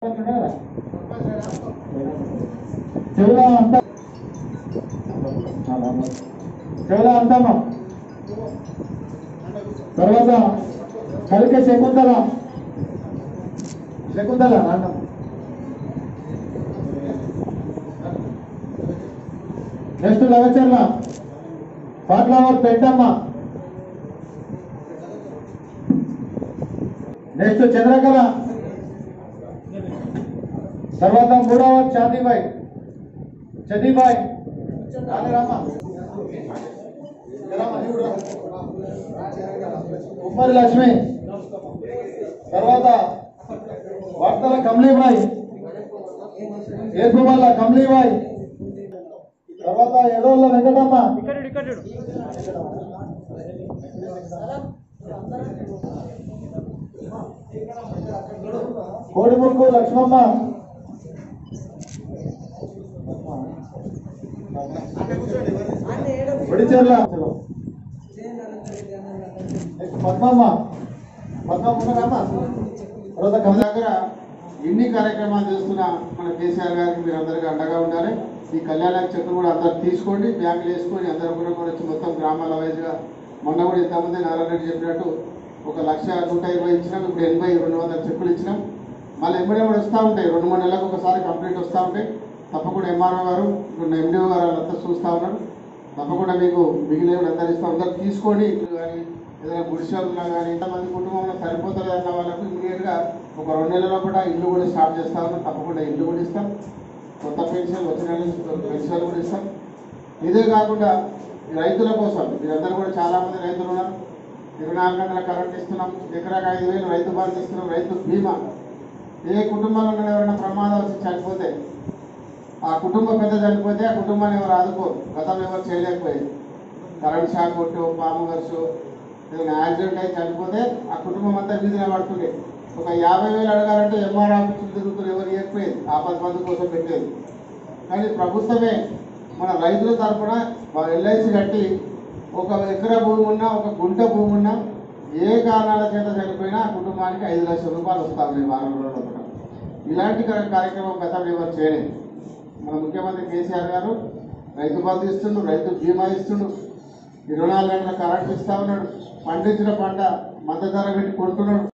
చెవులో అంతా చెవులో అంటామా తర్వాత కలిక శకుంతల శకుంతల నాన్న నెక్స్ట్ లవచర్ల పాట్లవర్ పెంటమ్మ నెక్స్ట్ చంద్రకళ తర్వాత మూడవ చాందీబాయ్ చందీబాయ్ రామా ఉమ్మడి లక్ష్మి తర్వాత వార్తల కమలీబాయ్ ఏర్పుమల్ల కమలీబాయ్ తర్వాత ఎర్రోళ్ళ వెంకటమ్మ కోడిముక్కు లక్ష్మమ్మ ఒడిచెర్ల పద్మమ్మ పద్మమ్మ ఉన్నదమ్మా తర్వాత కమల దగ్గర ఎన్ని కార్యక్రమాలు చేస్తున్న మన కేసీఆర్ గారికి మీరు అందరికీ అండగా ఉండాలి ఈ కళ్యాణ చెట్లు కూడా అందరు తీసుకోండి బ్యాంకులు వేసుకొని అందరూ కూడా కూడా వచ్చి మొత్తం గ్రామాల వైజ్గా మొన్న కూడా ఇంతమంది నారాయణ రెడ్డి చెప్పినట్టు ఒక లక్ష నూట ఇరవై ఇచ్చినాం ఇప్పుడు ఎనభై రెండు వందల చెక్కులు ఇచ్చినాం మళ్ళీ ఎంబడే కూడా వస్తూ ఉంటాయి రెండు మూడు నెలలకు ఒకసారి కంప్లీట్ వస్తూ ఉంటాయి తప్పకుండా ఎంఆర్ఓ గారు ఇప్పుడు ఎండిఓ గారు వాళ్ళంతా చూస్తూ ఉన్నారు తప్పకుండా మీకు మిగిలిన అందరు ఇస్తాం అందరు తీసుకోండి ఇల్లు కానీ ఏదైనా గుడిసెలున్నా కానీ ఇంతమంది కుటుంబంలో సరిపోతుంది అన్న వాళ్ళకు ఇమీడియట్గా ఒక రెండు నెలల లోపల ఇల్లు కూడా స్టార్ట్ చేస్తా ఉన్నాం తప్పకుండా ఇల్లు కూడా ఇస్తాం కొత్త పెన్షన్ వచ్చిన పెన్షన్లు కూడా ఇస్తాం ఇదే కాకుండా ఈ రైతుల కోసం మీరందరూ కూడా చాలా మంది రైతులు ఉన్నారు ఇరవై నాలుగు గంటల కరెంట్ ఇస్తున్నాం ఎకరాకు ఐదు వేలు రైతు బంధు ఇస్తున్నాం రైతు బీమా ఏ కుటుంబంలో ఉన్న ఎవరైనా ప్రమాదం వచ్చి చనిపోతే ఆ కుటుంబ పెద్ద చనిపోతే ఆ కుటుంబాన్ని ఎవరు ఆదుకోరు గతంలో ఎవరు చేయలేకపోయేది కరెంట్ షాక్ కొట్టు పాము ఖర్చు ఏదైనా యాక్సిడెంట్ అయి చనిపోతే ఆ కుటుంబం అంతా వీధిలో పడుతుండే ఒక యాభై వేలు అడగాలంటే ఎంఆర్ ఆఫీసులు తిరుగుతున్నారు ఎవరు ఇవ్వకపోయేది ఆపద మందు కోసం పెట్టేది కానీ ప్రభుత్వమే మన రైతుల తరఫున ఎల్ఐసి కట్టి ఒక ఎకరా భూమి ఉన్నా ఒక గుంట భూమి ఉన్నా ఏ కారణాల చేత చనిపోయినా ఆ కుటుంబానికి ఐదు లక్షల రూపాయలు వస్తా ఉన్నాయి వారం రోజుల లోపల. ఇలాంటి కా- కార్యక్రమం గతంలో ఎవరు చేయలేదు మన ముఖ్యమంత్రి కేసీఆర్ గారు రైతు బంధు ఇస్తుండు రైతు బీమా ఇస్తుండు ఇరవై నాలుగు గంటల కరెంట్ ఇస్తా ఉన్నాడు పండించిన పంట మద్దతు ధర పెట్టి కొంటున్నాడు